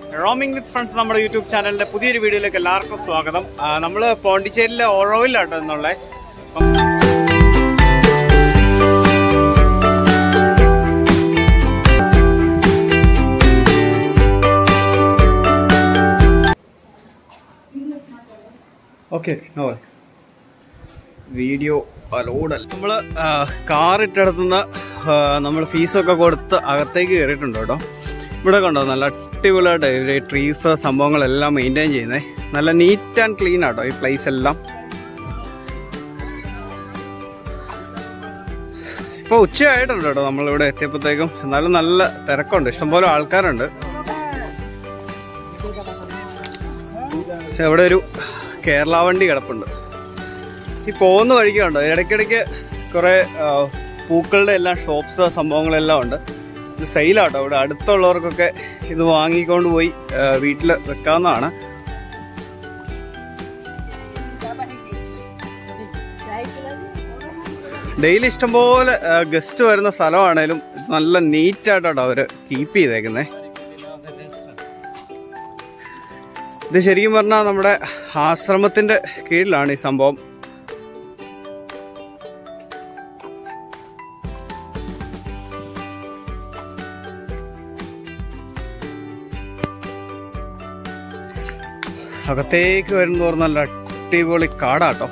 roaming with friends നമ്മുടെ YouTube ചാനലിന്റെ പുതിയൊരു വീഡിയോയിലേക്ക് എല്ലാവർക്കും സ്വാഗതം നമ്മൾ പോണ്ടിച്ചേരിയിലെ ഓറോവിലാട്ടോ എന്നുള്ളത് ഓക്കെ വീഡിയോ അലോഡല്ല നമ്മൾ കാർ ഇട്ടെടുത്തുനിന്ന് നമ്മൾ ഫീസൊക്കെ കൊടുത്ത് അകത്തേക്ക് കയറിയിട്ടുണ്ട് കേട്ടോ ഇവിടെ കണ്ടോ നല്ല അടിപൊളിയായിട്ട് ഇവർ ട്രീസ് സംഭവങ്ങളെല്ലാം മെയിൻറ്റെയിൻ ചെയ്യുന്നത് നല്ല നീറ്റ് ആൻഡ് ക്ലീൻ ആട്ടോ ഈ പ്ലേസ് എല്ലാം ഇപ്പോൾ ഉച്ചയായിട്ടുണ്ട് കേട്ടോ നമ്മളിവിടെ എത്തിയപ്പോഴത്തേക്കും എന്നാലും നല്ല തിരക്കുണ്ട് ഇഷ്ടംപോലെ ആൾക്കാരുണ്ട് ഇവിടെ ഒരു കേരള വണ്ടി കിടപ്പുണ്ട് ഈ പോകുന്ന വഴിക്ക് കണ്ടോ ഇടയ്ക്കിടയ്ക്ക് കുറേ ആ, പൂക്കളുടെ എല്ലാം ഷോപ്സ് സംഭവങ്ങളെല്ലാം ഉണ്ട് ഇത് സെയിലാട്ടോ ഇവിടെ അടുത്തുള്ളവർക്കൊക്കെ ഇത് വാങ്ങിക്കൊണ്ട് പോയി വീട്ടിൽ വെക്കാവുന്നതാണ് ഡെയിലി ഇഷ്ടംപോലെ ഗസ്റ്റ് വരുന്ന സ്ഥലമാണേലും ഇത് നല്ല നീറ്റായിട്ടോ അവർ കീപ്പ് ചെയ്തേക്കുന്നത് ഇത് ശരിക്കും പറഞ്ഞാൽ നമ്മുടെ ആശ്രമത്തിന്റെ കീഴിലാണ് ഈ സംഭവം അകത്തേക്ക് വരുന്നതോറും നല്ല അടിപൊളി കാടാട്ടോ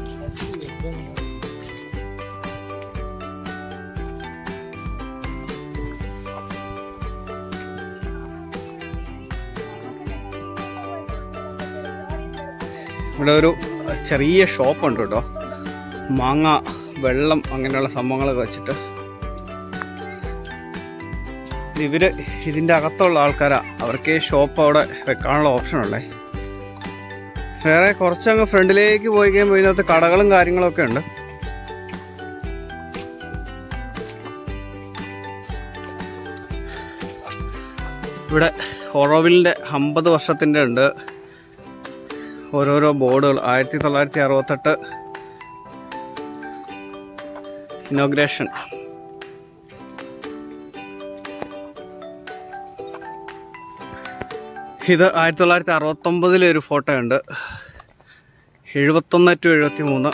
ഇവിടെ ഒരു ചെറിയ ഷോപ്പ് ഉണ്ട് കേട്ടോ മാങ്ങ വെള്ളം അങ്ങനെയുള്ള സംഭവങ്ങളൊക്കെ വെച്ചിട്ട് ഇവര് ഇതിന്റെ അകത്തുള്ള ആൾക്കാരാ അവർക്ക് ഈ ഷോപ്പ് അവിടെ വെക്കാനുള്ള ഓപ്ഷൻ ഉള്ളേ വേറെ കുറച്ചങ്ങ് ഫ്രണ്ടിലേക്ക് പോയി കഴിയുമ്പോൾ ഇതിനകത്ത് കടകളും കാര്യങ്ങളൊക്കെ ഉണ്ട് ഇവിടെ ഓറോവിലിന്റെ അമ്പത് വർഷത്തിന്റെ ഉണ്ട് ഓരോരോ ബോർഡുകൾ ആയിരത്തി തൊള്ളായിരത്തി അറുപത്തെട്ട് ഇനോഗ്രേഷൻ ഇത് ആയിരത്തി തൊള്ളായിരത്തി അറുപത്തൊമ്പതിലെ ഒരു ഫോട്ടോ ഉണ്ട് എഴുപത്തൊന്ന് ടു എഴുപത്തി മൂന്ന്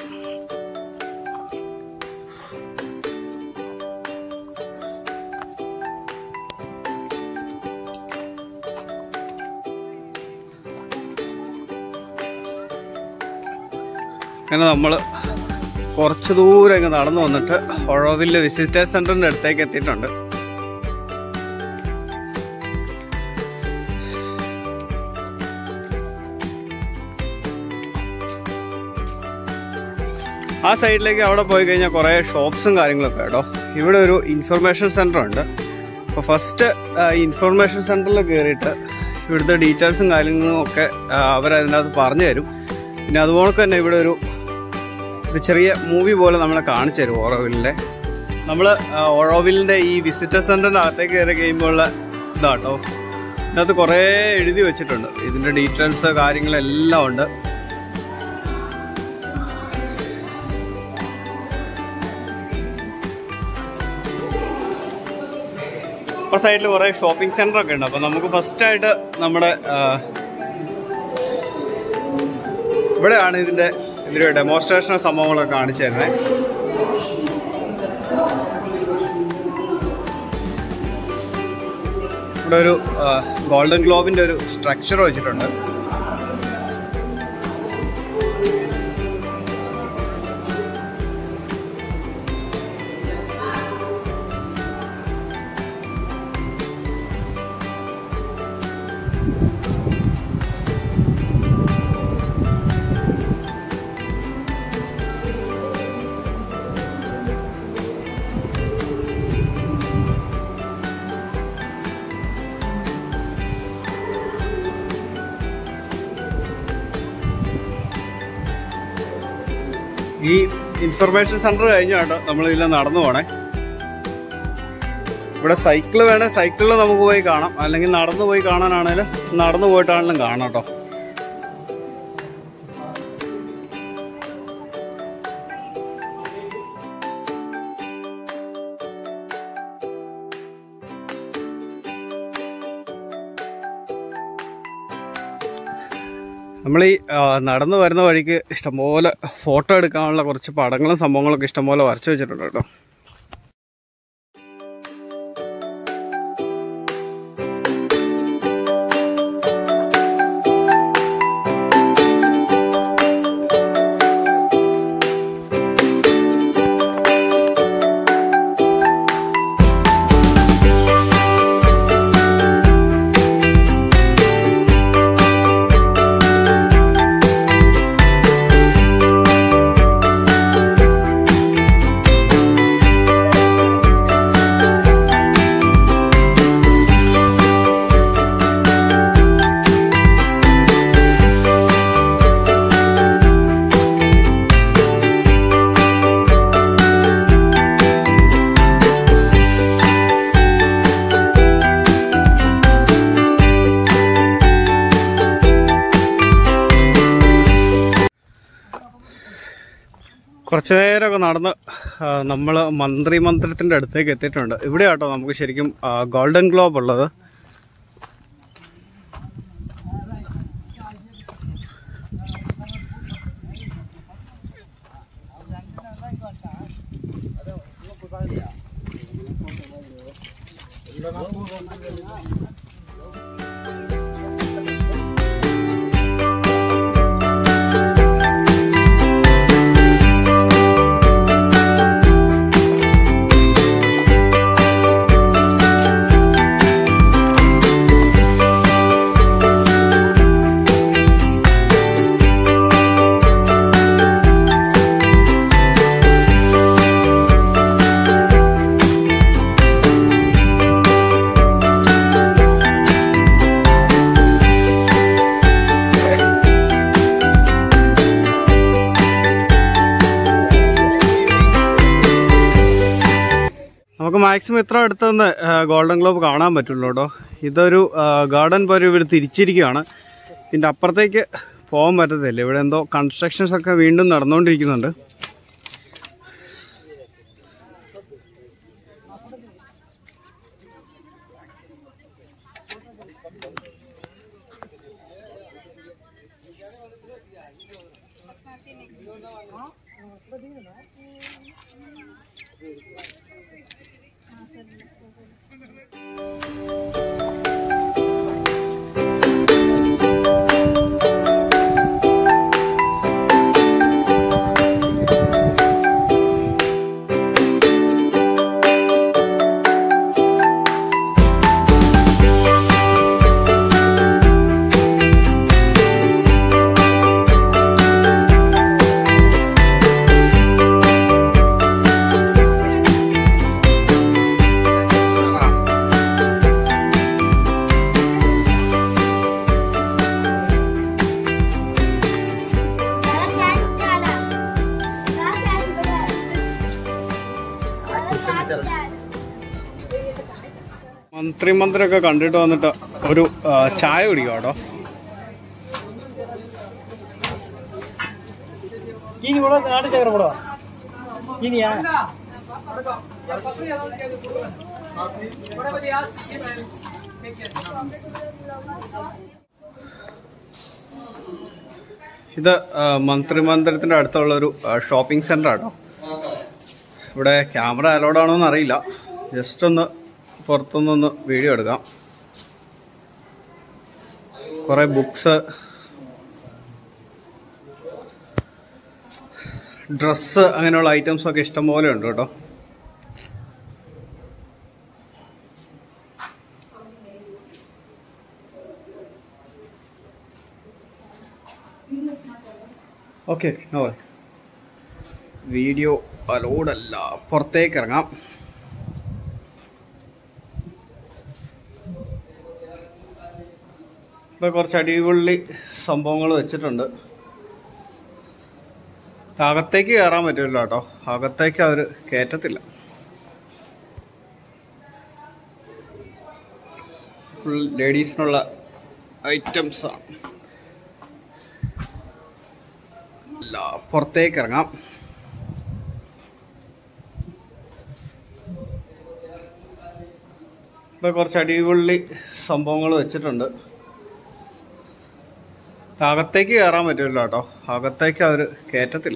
അങ്ങനെ നമ്മൾ കുറച്ച് ദൂരം ഇങ്ങ് നടന്നു വന്നിട്ട് ഒഴവില് വിസിറ്റേഴ്സ് സെന്ററിന്റെ അടുത്തേക്ക് എത്തിയിട്ടുണ്ട് ആ സൈഡിലേക്ക് അവിടെ പോയി കഴിഞ്ഞാൽ കുറേ ഷോപ്സും കാര്യങ്ങളൊക്കെ കേട്ടോ ഇവിടെ ഒരു ഇൻഫർമേഷൻ സെന്റർ ഉണ്ട് അപ്പോൾ ഫസ്റ്റ് ഇൻഫർമേഷൻ സെന്ററിൽ കയറിയിട്ട് ഇവിടുത്തെ ഡീറ്റെയിൽസും കാര്യങ്ങളും ഒക്കെ ആ, അവരതിനകത്ത് പറഞ്ഞു തരും പിന്നെ അതുപോലെ തന്നെ ഇവിടെ ഒരു ഒരു ചെറിയ മൂവി പോലെ നമ്മളെ കാണിച്ചു തരും ഓറോവിലിൻ്റെ നമ്മൾ ഓറോവിലിൻ്റെ ഈ വിസിറ്റർ സെന്ററിൻ്റെ അകത്തേക്ക് കയറി കഴിയുമ്പോൾ ഇതാട്ടോ ഇതിനകത്ത് കുറേ എഴുതി വെച്ചിട്ടുണ്ട് ഇതിൻ്റെ ഡീറ്റെയിൽസ് കാര്യങ്ങളെല്ലാം ഉണ്ട് ഇപ്പൊ സൈഡിൽ കുറെ ഷോപ്പിംഗ് സെന്റർ ഒക്കെ ഉണ്ട് അപ്പൊ നമുക്ക് ഫസ്റ്റ് ആയിട്ട് നമ്മുടെ ആ, ഇവിടെയാണ് ഇതിന്റെ ഇതിന്റെ ഡെമോൺസ്ട്രേഷൻ സംഭവങ്ങളൊക്കെ കാണിച്ചു തരുന്നത് ഇവിടെ ഒരു ഗോൾഡൻ ഗ്ലോബിന്റെ ഒരു സ്ട്രക്ചർ വെച്ചിട്ടുണ്ട് ഈ ഇൻഫർമേഷൻ സെന്റർ കഴിഞ്ഞ കേട്ടോ നമ്മൾ ഇതിൽ നടന്നു പോണേ ഇവിടെ സൈക്കിൾ വേണേ സൈക്കിളിൽ നമുക്ക് പോയി കാണാം അല്ലെങ്കിൽ നടന്നു പോയി കാണാനാണേലും നടന്നു പോയിട്ടാണെങ്കിലും കാണാം കേട്ടോ നമ്മൾ ഈ ആ, നടന്നു വരുന്ന വഴിക്ക് ഇഷ്ടംപോലെ ഫോട്ടോ എടുക്കാനുള്ള കുറച്ച് പടങ്ങളും സംഭവങ്ങളൊക്കെ ഇഷ്ടംപോലെ വരച്ചു വെച്ചിട്ടുണ്ട് കേട്ടോ കുറച്ചു നേരമൊക്കെ നടന്ന് നമ്മൾ മന്ത്രി മന്ദിരത്തിൻ്റെ അടുത്തേക്ക് എത്തിയിട്ടുണ്ട് ഇവിടെ കേട്ടോ നമുക്ക് ശരിക്കും ആ, ഗോൾഡൻ ഗ്ലോബ് ഉള്ളത് നമുക്ക് മാക്സിമം ഇത്ര അടുത്തുനിന്ന് ഗോൾഡൻ ഗ്ലോബ് കാണാൻ പറ്റുള്ളൂ കേട്ടോ ഇതൊരു ഗാർഡൻ പോലെ ഇവർ തിരിച്ചിരിക്കുകയാണ് ഇതിൻ്റെ അപ്പുറത്തേക്ക് പോകാൻ പറ്റത്തില്ല ഇവിടെ എന്തോ കൺസ്ട്രക്ഷൻസ് ഒക്കെ വീണ്ടും നടന്നുകൊണ്ടിരിക്കുന്നുണ്ട് മന്ത്രി മന്ദിരമൊക്കെ കണ്ടിട്ട് വന്നിട്ട് ഒരു ആ, ചായ കുടിക്കാം കേട്ടോ சீனி போட நாட்டு சக்கரை போடுவா சீனியா ഇത് ആ, മന്ത്രി മന്ദിരത്തിന്റെ അടുത്തുള്ള ഒരു ഷോപ്പിംഗ് സെന്റർ ആട്ടോ ഇവിടെ ക്യാമറ അലോഡ് ആണോ എന്ന് അറിയില്ല ജസ്റ്റ് ഒന്ന് പുറത്തുനിന്നൊന്ന് വീഡിയോ എടുക്കാം കുറേ ബുക്സ് ഡ്രസ്സ് അങ്ങനെയുള്ള ഐറ്റംസ് ഒക്കെ ഇഷ്ടംപോലെ ഉണ്ട് കേട്ടോ ഓക്കെ നോ വീഡിയോ അലോഡല്ല പുറത്തേക്ക് ഇറങ്ങാം ഇവിടെ കുറച്ച് അടിപൊളി സംഭവങ്ങൾ വെച്ചിട്ടുണ്ട് അകത്തേക്ക് കയറാൻ പറ്റില്ല കേട്ടോ അകത്തേക്ക് അവർ കയറ്റത്തില്ല ഫുൾ ലേഡീസിനുള്ള ഐറ്റംസ് ആണ് അല്ല പുറത്തേക്ക് ഇറങ്ങാം ഇവിടെ കുറച്ച് അടിപൊളി സംഭവങ്ങൾ വെച്ചിട്ടുണ്ട് അകത്തേക്ക് കയറാൻ പറ്റില്ല കേട്ടോ അകത്തേക്ക് അവർ കയറ്റത്തില്ല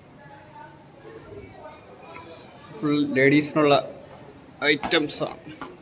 ഫുൾ ലേഡീസിനുള്ള ഐറ്റംസ് ആണ്